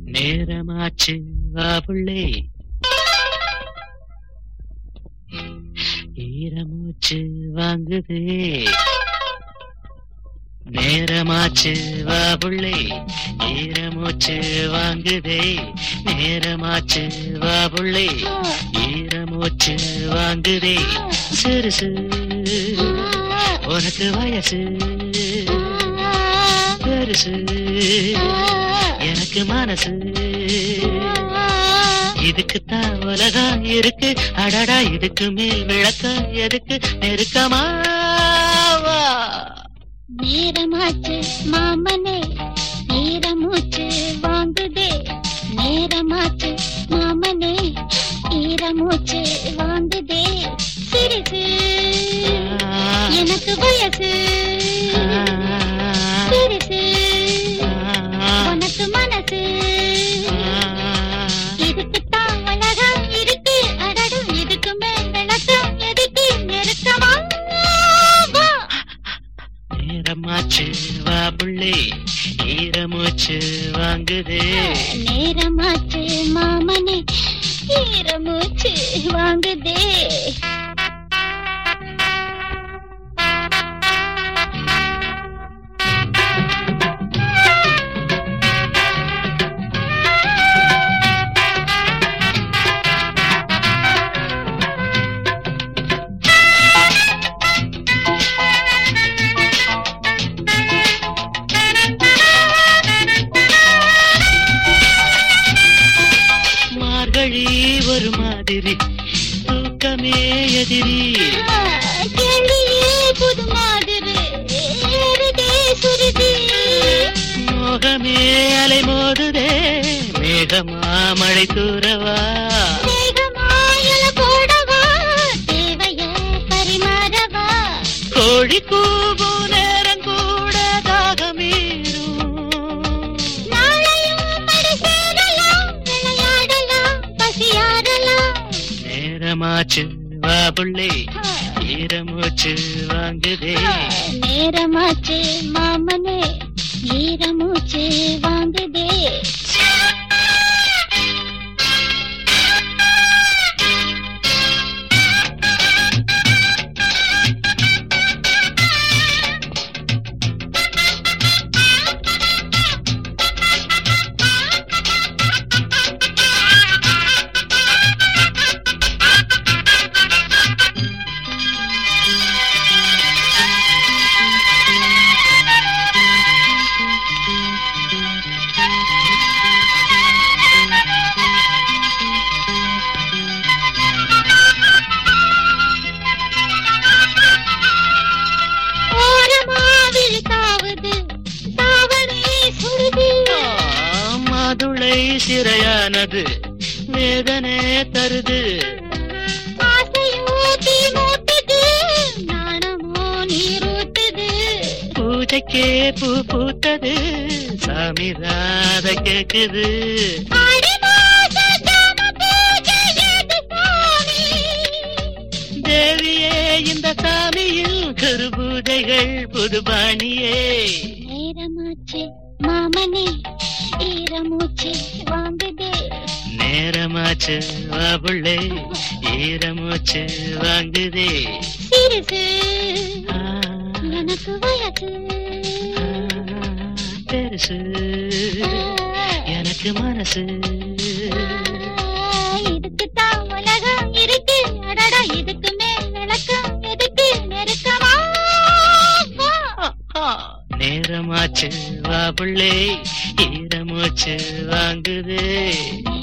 நேரமாச்சு வா புள்ளே ஈரமூச்சு வாங்குதே நேரமாச்சு வா புள்ளே ஈரமூச்சு வாங்குதே நேரமாச்சு வா புள்ளே ஈரமூச்சு வாங்குதே சிறுசு உனக்கு வயசு பெருசு எனக்கு மனசு இதுக்குத்தான் உலகம் இருக்கு அடடா இதுக்கு மேல் விளக்கம் எதுக்கு நெருக்கமா வா. நேரமாச்சு மாமனே ஈரமூச்சு வாங்குதே நேரமாச்சு மாமனே ஈரமூச்சு வாங்குதே சிரிச்சு எனக்கு வயசு சிரிச்சு உனக்கு மனசு இதுக்குத்தான் உலகம் இருக்கு அடடும் இதுக்கு மேல் விளக்கம் எதுக்கு நெருக்கமா வா. நேரமாச்சு வா புள்ளே ஈரமூச்சு வாங்குதே நேரமாச்சு மாமனே ஈரமூச்சு வாங்குதே மார்கழி ஒரு மாதிரி தூக்கமே எதிரி கேள்வியே புது மாதிரி ஏறுதே சுருதி மோகமே அலை மோதுதே மேகமா மழை தூரவா மேகமாயல போடவா தேவைய பரிமாறவா கோழி கூவும் நேரம் கூட தாகமீரும் நாளையும் மடி சேரலாம் விளையாடலாம் பசியாடலாம் நேரமாச்சு வா புள்ளே ஈரமூச்சு வாங்குதே நேரமாச்சு மாமனே ஈரமூச்சு வாங்குதே ஓரமாவில் தாவுது தாவணி சுருதி மாதுளை சிறையானது வேதனை தருது ஆசையூட்டி மூட்டுது நாணமோ நீரூட்டுது பூஜைக்கே பூ பூத்தது சாமி ராத கேக்குது ஆடி மாச ஜாம பூஜை ஏது சாமி தேவியே இந்த சாமியில் கருபூஜைகள் புதுபாணியே நேரமாச்சு மாமனே ஈரமூச்சு வாங்குதே நேரமாச்சு வா புள்ளே ஈரமூச்சு வாங்குதே சிறுசு ஆ, எனக்கு வயசு ஆ, பெருசு எனக்கு மனசு இதுக்குத்தான் உலகம் இருக்கு அடடா இதுக்கு மேல் விளக்கம் எதுக்கு நெருக்கமா வா. நேரமாச்சு வா புள்ளே ஈரமூச்சு வாங்குதே